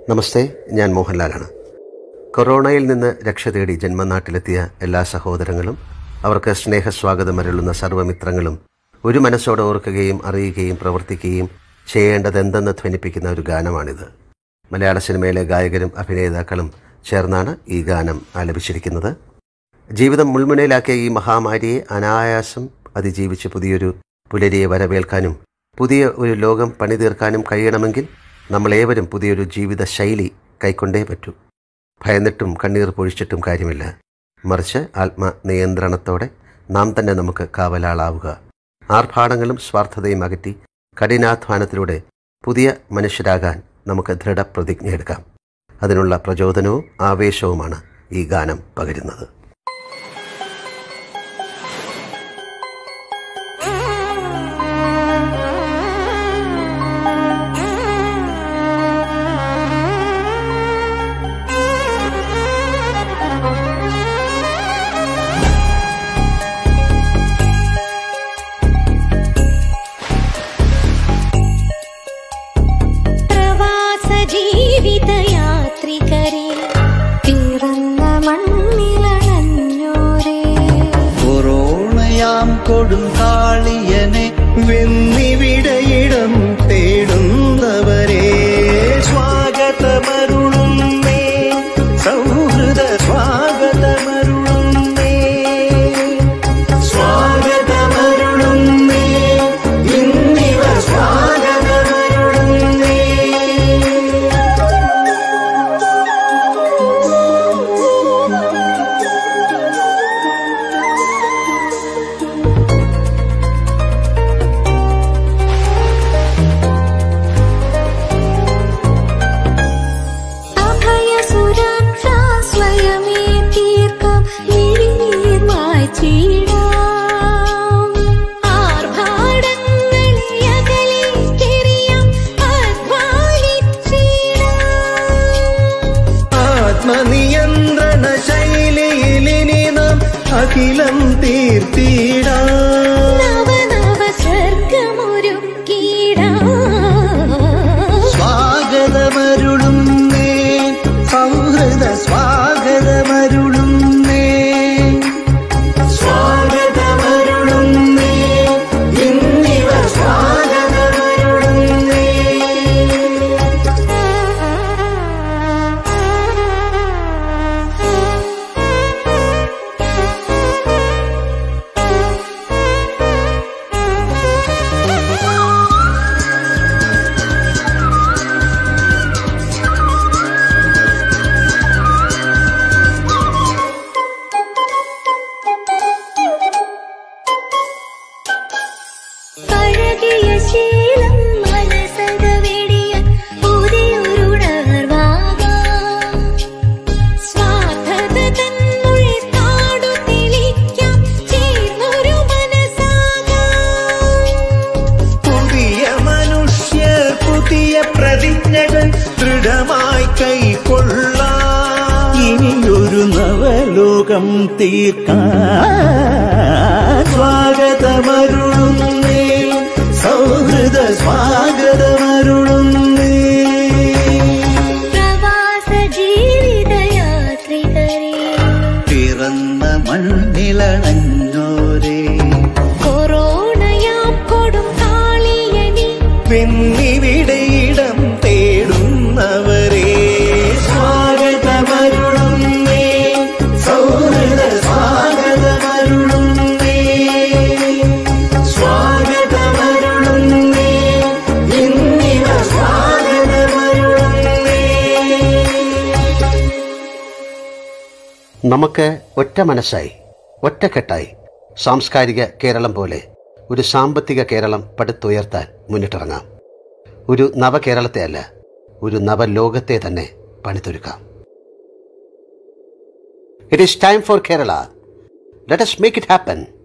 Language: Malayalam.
നമസ്തേ ഞാൻ മോഹൻലാലാണ് കൊറോണയിൽ നിന്ന് രക്ഷ തേടി ജന്മനാട്ടിലെത്തിയ എല്ലാ സഹോദരങ്ങളും അവർക്ക് സ്നേഹസ്വാഗതം അരുളുന്ന സർവ്വമിത്രങ്ങളും ഒരു മനസ്സോടെ ഓർക്കുകയും അറിയുകയും പ്രവർത്തിക്കുകയും ചെയ്യേണ്ടതെന്തെന്ന് ധ്വനിപ്പിക്കുന്ന ഒരു ഗാനമാണിത് മലയാള സിനിമയിലെ ഗായകരും അഭിനേതാക്കളും ചേർന്നാണ് ഈ ഗാനം ആലപിച്ചിരിക്കുന്നത് ജീവിതം മുൾമുനയിലാക്കിയ ഈ മഹാമാരിയെ അനായാസം അതിജീവിച്ച് പുതിയൊരു പുലരിയെ വരവേൽക്കാനും പുതിയ ഒരു ലോകം പണിതീർക്കാനും കഴിയണമെങ്കിൽ നമ്മളേവരും പുതിയൊരു ജീവിത ശൈലി കൈക്കൊണ്ടേ പറ്റൂ ഭയന്നിട്ടും കണ്ണീർ പൊഴിച്ചിട്ടും കാര്യമില്ല മറിച്ച് ആത്മനിയന്ത്രണത്തോടെ നാം തന്നെ നമുക്ക് കാവലാളാവുക ആർഭാടങ്ങളും സ്വാർത്ഥതയും അകറ്റി കഠിനാധ്വാനത്തിലൂടെ പുതിയ മനുഷ്യരാകാൻ നമുക്ക് ദൃഢപ്രതിജ്ഞ എടുക്കാം അതിനുള്ള പ്രചോദനവും ആവേശവുമാണ് ഈ ഗാനം പകരുന്നത് പ്രവാസ ജീവിതയാത്രികരെ പിറന്ന മണ്ണിലണഞ്ഞോരേ കൊറോണയാം കൊടുങ്കാളിയനെ വെന്നിവിടയിടം തേടുന്നവരെ സ്വാഗതമരുളുന്നേ സൗഹൃദ സ്വാഗതമരുളുന്നേ സ്വാഗതമരുളുന്നേ ഇന്നിവ സ്വാഗതമരുളുന്നേ അഭയ സുരക്ഷ സ്വയമേ തീർക്കാം മിഴിനീർ മായ്ച്ചിടാം ആർഭാടങ്ങളെ അകലേക്കെറിയാം അധ്വാനിച്ചിടാം ആത്മനിയന്ത്രണ ശൈലിയിലിനി നാം അഖിലം തീർത്തിടാം നവനവ സ്വർഗമൊരുക്കിടാം സ്വാഗതമരുളുന്നേ സൗഹൃദ സ്വാഗതമരുളുന്നേ സ്വാഗതമരുളുന്നേ ഇന്നിവ സ്വാഗതമരുളുന്നേ പഴകിയ ശീലം മനസ്സക വെടിയ പുതിയൊരുണർവാകാം സ്വാർത്ഥത തന്നുള്ളിൽ കാടു തെളിക്കാം ചേർന്നൊരു മനസ്സാകാം പുതിയ മനുഷ്യർ പുതിയ പ്രതിജ്ഞകൾ ദൃഢമായി കൈക്കൊള്ളാം ഇനിയൊരു നവലോകം തീർക്കാൻ സ്വാഗതമരുളുന്നേ സൗഹൃദ സ്വാഗതമരുളുന്നേ പ്രവാസ ജീവിതയാത്രികരെ പിറന്ന മണ്ണിലണഞ്ഞോരേ കൊറോണയാം കൊടും കാളിയനി പിന്നിവിടെയിടം തേടുന്നവരെ സ്വാഗതമരുളുന്നേ സൗഹൃദ സ്വാഗതമരുളുന്നേ സ്വാഗതമരുളുന്നേ ഇന്നിവ സ്വാഗതമരുളുന്നേ നമുക്ക് ഒറ്റ മനസ്സായി ഒറ്റക്കെട്ടായി സാംസ്കാരിക കേരളം പോലെ ഒരു സാമ്പത്തിക കേരളം പടുത്തുയർത്താൻ മുന്നിട്ടിറങ്ങാം ഒരു നവകേരളത്തെ അല്ല ഒരു നവലോകത്തെ തന്നെ പണിതൊരുക്കാം it is time for Kerala let us make it happen